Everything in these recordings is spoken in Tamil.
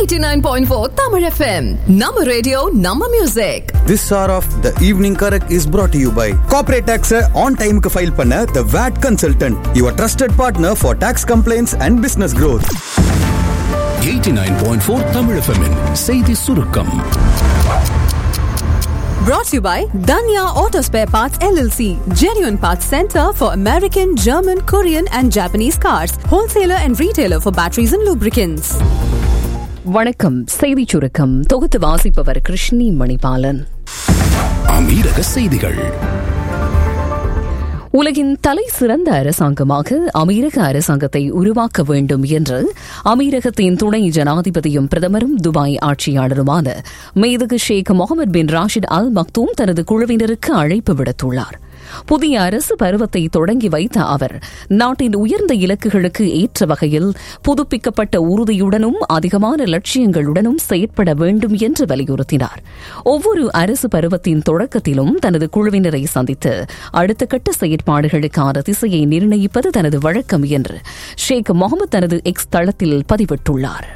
89.4 Tamil FM. Nama radio, Nama music. This hour of the evening correct is brought to you by Corporate Tax on time க்கு ஃபைல் பண்ண The VAT Consultant, your trusted partner for tax complaints and business growth. 89.4 Tamil FM -இன் செய்தி சுருக்கம் Brought to you by Danya Auto Spare Parts LLC. Genuine Parts Center for American, German, Korean and Japanese cars. Wholesaler and retailer for batteries and lubricants. வணக்கம் செய்திச் சுருக்கம் தொகுத்து வாசிப்பவர் கிருஷ்ணி மணிபாலன் அமீரக செய்திகள் உலகின் தலை சிறந்த அரசாங்கமாக அமீரக அரசாங்கத்தை உருவாக்க வேண்டும் என்று அமீரகத்தின் துணை ஜனாதிபதியும் பிரதமரும் துபாய் ஆட்சியாளருமான மேதகு ஷேக் முகமது பின் ராஷித் அல் மக்தூம் தனது குழுவினருக்கு அழைப்பு விடுத்துள்ளார் புதிய அரசு பருவத்தை தொடங்கி வைத்த அவர் நாட்டின் உயர்ந்த இலக்குகளுக்கு ஏற்ற வகையில் புதுப்பிக்கப்பட்ட உறுதியுடனும் அதிகமான லட்சியங்களுடனும் செயற்பட வேண்டும் என்று வலியுறுத்தினார் ஒவ்வொரு அரசு பருவத்தின் தொடக்கத்திலும் தனது குழுவினரை சந்தித்து அடுத்த கட்ட செயற்பாடுகளுக்கான திசையை நிர்ணயிப்பது தனது வழக்கம் என்று ஷேக் முகமது தனது எக்ஸ் தளத்தில் பதிவிட்டுள்ளார்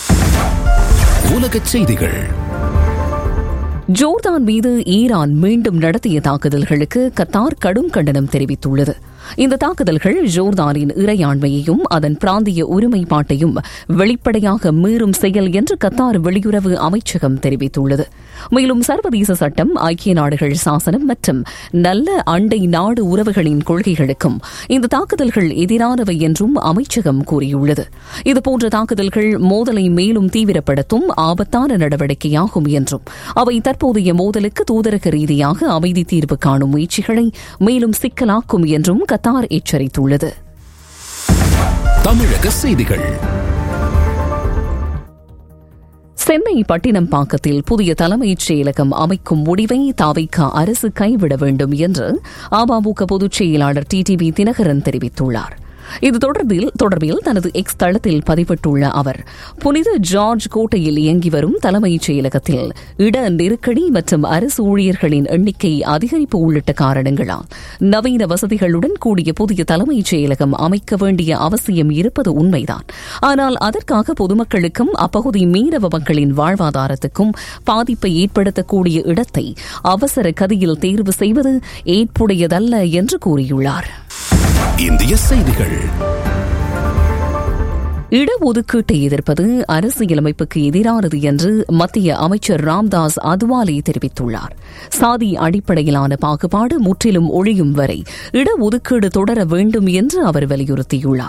உலகச் செய்திகள் ஜோர்தான் மீது ஈரான் மீண்டும் நடத்திய தாக்குதல்களுக்கு கத்தார் கடும் கண்டனம் தெரிவித்துள்ளது இந்த தாக்குதல்கள் ஜோர்தானின் இறையாண்மையையும் அதன் பிராந்திய ஒருமைப்பாட்டையும் வெளிப்படையாக மீறும் செயல் என்று கத்தார் வெளியுறவு அமைச்சகம் தெரிவித்துள்ளது மேலும் சர்வதேச சட்டம் ஐக்கிய நாடுகள் சாசனம் மற்றும் நல்ல அண்டை நாடு உறவுகளின் கொள்கைகளுக்கும் இந்த தாக்குதல்கள் எதிரானவை என்றும் அமைச்சகம் கூறியுள்ளது இதுபோன்ற தாக்குதல்கள் மோதலை மேலும் தீவிரப்படுத்தும் ஆபத்தான நடவடிக்கையாகும் என்றும் அவை தற்போதைய மோதலுக்கு தூதரக ரீதியாக அமைதி தீர்வு காணும் முயற்சிகளை மேலும் சிக்கலாக்கும் என்றும் கத்தார் எச்சரித்துள்ளது தமிழக செய்திகள் சென்னை பட்டினம்பாக்கத்தில் புதிய தலைமைச் செயலகம் அமைக்கும் முடிவை தாவைக்க அரசு கைவிட வேண்டும் என்று அமமுக பொதுச் செயலாளர் டிடிவி தினகரன் தெரிவித்துள்ளார் இது தொடர்பில் தொடர்பில் தனது எக்ஸ் தளத்தில் பதிவிட்டுள்ள அவர் புனித ஜார்ஜ் கோட்டையில் இயங்கி வரும் தலைமைச் செயலகத்தில் இட நெருக்கடி மற்றும் அரசு ஊழியர்களின் எண்ணிக்கை அதிகரிப்பு உள்ளிட்ட காரணங்களால் நவீன வசதிகளுடன் கூடிய புதிய தலைமைச் செயலகம் அமைக்க வேண்டிய அவசியம் இருப்பது உண்மைதான் ஆனால் அதற்காக பொதுமக்களுக்கும் அப்பகுதி மீனவ மக்களின் வாழ்வாதாரத்துக்கும் பாதிப்பை ஏற்படுத்தக்கூடிய இடத்தை அவசர கதியில் தேர்வு செய்வது ஏற்புடையதல்ல என்று கூறியுள்ளார் இந்திய செய்திகள் இடஒதுக்கீட்டை எதிர்ப்பது அரசியலமைப்புக்கு எதிரானது என்று மத்திய அமைச்சர் ராம்தாஸ் அதுவாலே தெரிவித்துள்ளார் சாதி அடிப்படையிலான பாகுபாடு முற்றிலும் ஒழியும் வரை இடஒதுக்கீடு தொடர வேண்டும் என்று அவர் வலியுறுத்தியுள்ளார்